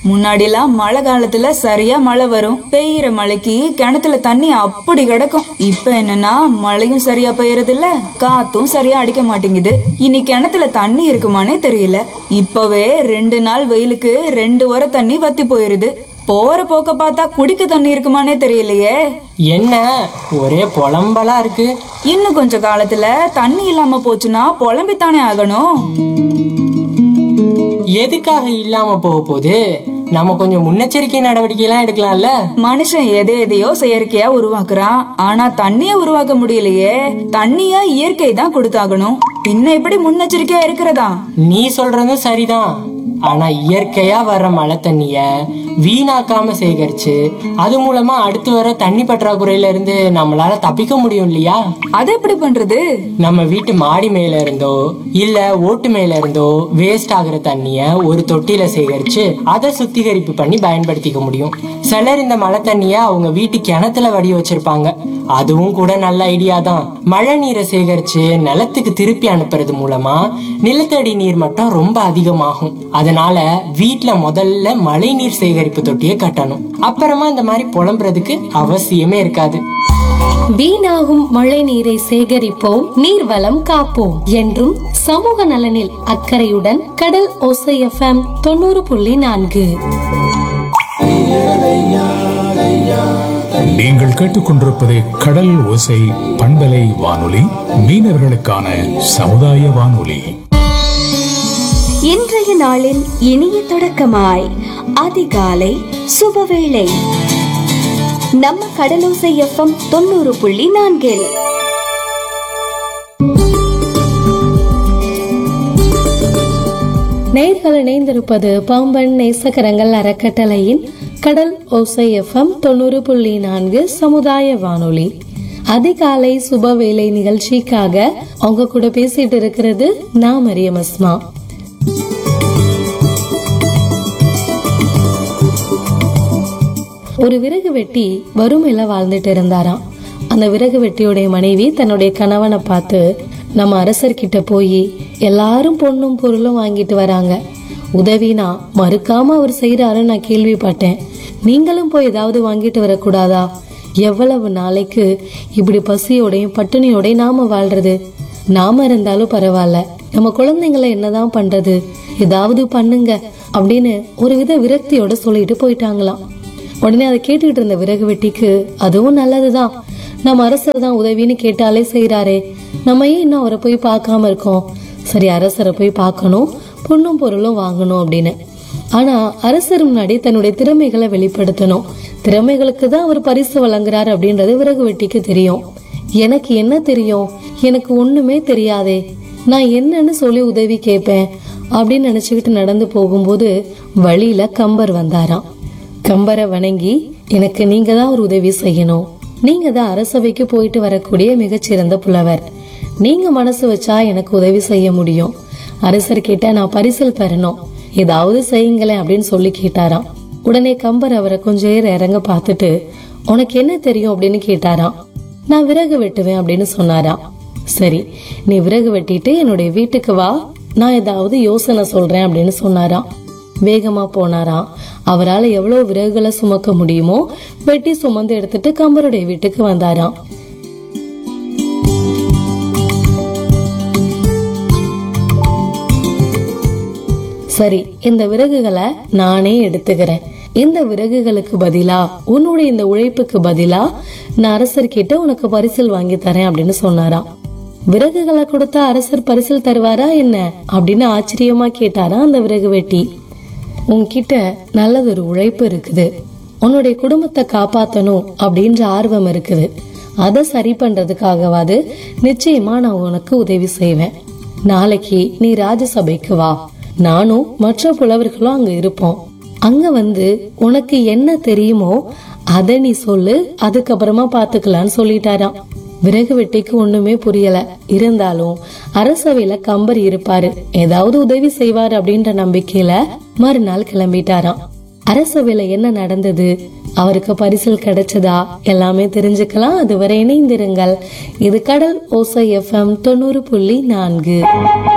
முன்னாடிலாம் மழை காலத்துல சரியா மழை வரும் பெய்யுற மழைக்கு கிணத்துல தண்ணி அப்படி கிடக்கும் இப்ப என்னன்னா மழையும் சரியா பெய்யறது இல்ல காத்தும் சரியா அடிக்க மாட்டேங்குது இனி கிணத்துல தண்ணி இருக்குமானே தெரியல இப்பவே ரெண்டு நாள் வெயிலுக்கு ரெண்டு வர தண்ணி வத்தி போயிருது போற போக்க பார்த்தா குடிக்க தண்ணி இருக்குமானே தெரியலையே என்ன ஒரே புலம்பலா இருக்கு இன்னும் கொஞ்ச காலத்துல தண்ணி இல்லாம போச்சுன்னா புலம்பித்தானே ஆகணும் எதுக்காக இல்லாம போக போகுது நம்ம கொஞ்சம் முன்னெச்சரிக்கை நடவடிக்கை எல்லாம் எடுக்கலாம்ல மனுஷன் எதை எதையோ செயற்கையா உருவாக்குறான் ஆனா தண்ணிய உருவாக்க முடியலையே தண்ணிய இயற்கை தான் கொடுத்தாகணும் பின்ன எப்படி முன்னெச்சரிக்கையா இருக்கிறதா நீ சொல்றதும் சரிதான் ஆனா இயற்கையா வர்ற மழை தண்ணிய வீணாக்காம சேகரிச்சு அது மூலமா அடுத்து வர தண்ணி பற்றாக்குறையில இருந்து நம்மளால தப்பிக்க முடியும் இல்லையா அது எப்படி பண்றது நம்ம வீட்டு மாடி மேல இருந்தோ இல்ல ஓட்டு மேல இருந்தோ வேஸ்ட் ஆகுற தண்ணிய ஒரு தொட்டியில சேகரிச்சு அதை சுத்திகரிப்பு பண்ணி பயன்படுத்திக்க முடியும் சிலர் இந்த மழை தண்ணிய அவங்க வீட்டு கிணத்துல வடி வச்சிருப்பாங்க அதுவும் கூட நல்ல ஐடியா தான் மழை நீரை சேகரிச்சு நிலத்துக்கு திருப்பி அனுப்புறது மூலமா நிலத்தடி நீர் மட்டம் ரொம்ப அதிகமாகும் அதனால வீட்ல முதல்ல மழை நீர் சேகரிப்பு தொட்டியை கட்டணும் அப்புறமா இந்த மாதிரி புலம்புறதுக்கு அவசியமே இருக்காது வீணாகும் மழை நீரை சேகரிப்போம் நீர்வளம் காப்போம் என்றும் சமூக நலனில் அக்கறையுடன் கடல் ஓசை எஃப்எம் தொண்ணூறு புள்ளி நான்கு நீங்கள் கேட்டுக்கொண்டிருப்பது கடல் ஓசை பண்பலை வானொலி மீனவர்களுக்கான சமுதாய வானொலி இன்றைய நாளின் இனிய தொடக்கமாய் அதிகாலை சுபவேளை நம்ம கடலோசை எஃப்எம் தொண்ணூறு புள்ளி நான்கில் நேர்கள் இணைந்திருப்பது பாம்பன் நேசகரங்கள் அறக்கட்டளையின் கடல் ஓசை எஃப்எம் தொண்ணூறு புள்ளி நான்கு சமுதாய வானொலி அதிகாலை சுபவேளை நிகழ்ச்சிக்காக அவங்க கூட பேசிட்டு இருக்கிறது நான் மரியம் அஸ்மா ஒரு விறகு வெட்டி வறுமையில வாழ்ந்துட்டு இருந்தாராம் அந்த விறகு வெட்டியுடைய மனைவி தன்னுடைய கணவனை பார்த்து நம்ம அரசர்கிட்ட போய் எல்லாரும் பொண்ணும் பொருளும் வாங்கிட்டு வராங்க உதவினா மறுக்காம அவர் செய்யறாருன்னு நான் கேள்விப்பட்டேன் நீங்களும் போய் ஏதாவது வாங்கிட்டு வரக்கூடாதா எவ்வளவு நாளைக்கு இப்படி பசியோடையும் பட்டினியோடையும் நாம வாழ்றது நாம இருந்தாலும் பரவாயில்ல நம்ம குழந்தைங்களை என்னதான் பண்றது ஏதாவது பண்ணுங்க அப்படின்னு ஒரு வித விரக்தியோட சொல்லிட்டு போயிட்டாங்களாம் உடனே அதை கேட்டுக்கிட்டு இருந்த விறகு வெட்டிக்கு அதுவும் நல்லதுதான் நம்ம அரசர் தான் உதவின்னு கேட்டாலே செய்யறாரே நம்ம ஏன் இன்னும் அவரை போய் பார்க்காம இருக்கோம் சரி அரசரை போய் பார்க்கணும் பொண்ணும் பொருளும் வாங்கணும் அப்படின்னு ஆனா அரசர் முன்னாடி தன்னுடைய திறமைகளை வெளிப்படுத்தணும் திறமைகளுக்கு தான் அவர் பரிசு வழங்குறாரு அப்படின்றது விறகு வெட்டிக்கு தெரியும் எனக்கு என்ன தெரியும் எனக்கு ஒண்ணுமே தெரியாதே நான் என்னன்னு சொல்லி உதவி கேட்பேன் அப்படின்னு நினைச்சுக்கிட்டு நடந்து போகும்போது வழியில கம்பர் வந்தாராம் கம்பரை வணங்கி எனக்கு நீங்க தான் ஒரு உதவி செய்யணும் நீங்க தான் அரசவைக்கு போயிட்டு வரக்கூடிய மிகச்சிறந்த புலவர் நீங்க மனசு வச்சா எனக்கு உதவி செய்ய முடியும் அரசர் கிட்ட நான் பரிசில் பெறணும் ஏதாவது செய்யுங்களேன் அப்படின்னு சொல்லி கேட்டாராம் உடனே கம்பர் அவரை கொஞ்ச நேரம் இறங்க பார்த்துட்டு உனக்கு என்ன தெரியும் அப்படின்னு கேட்டாராம் நான் விறகு வெட்டுவேன் அப்படின்னு சொன்னாராம் சரி நீ விறகு வெட்டிட்டு என்னுடைய வீட்டுக்கு வா நான் ஏதாவது யோசனை சொல்றேன் அப்படின்னு சொன்னாராம் வேகமா போனாராம் அவரால் எவ்வளவு விறகுகளை சுமக்க முடியுமோ வெட்டி சுமந்து எடுத்துட்டு கம்பருடைய வீட்டுக்கு வந்தாராம் சரி இந்த விறகுகளை நானே எடுத்துக்கிறேன் இந்த விறகுகளுக்கு பதிலா உன்னுடைய இந்த உழைப்புக்கு பதிலா நான் அரசர்கிட்ட உனக்கு பரிசில் வாங்கி தரேன் அப்படின்னு சொன்னாராம் விறகுகளை கொடுத்தா அரசர் பரிசில் தருவாரா என்ன அப்படின்னு ஆச்சரியமா கேட்டாரா அந்த விறகு வெட்டி உன்கிட்ட நல்லதொரு உழைப்பு இருக்குது உன்னுடைய குடும்பத்தை காப்பாத்தணும் அப்படின்ற ஆர்வம் இருக்குது அதை சரி பண்றதுக்காகவாது நிச்சயமா நான் உனக்கு உதவி செய்வேன் நாளைக்கு நீ ராஜசபைக்கு வா நானும் மற்ற புலவர்களும் அங்க இருப்போம் அங்க வந்து உனக்கு என்ன தெரியுமோ அதை நீ சொல்லு அதுக்கப்புறமா பாத்துக்கலாம்னு சொல்லிட்டாராம் விறகு வெட்டிக்கு ஒண்ணுமே புரியல இருந்தாலும் அரசவையில கம்பர் இருப்பாரு ஏதாவது உதவி செய்வார் அப்படின்ற நம்பிக்கையில மறுநாள் கிளம்பிட்டாராம் அரசவையில என்ன நடந்தது அவருக்கு பரிசில் கிடைச்சதா எல்லாமே தெரிஞ்சுக்கலாம் அதுவரை இணைந்திருங்கள் இது கடல் ஓசை எஃப்எம் தொண்ணூறு புள்ளி நான்கு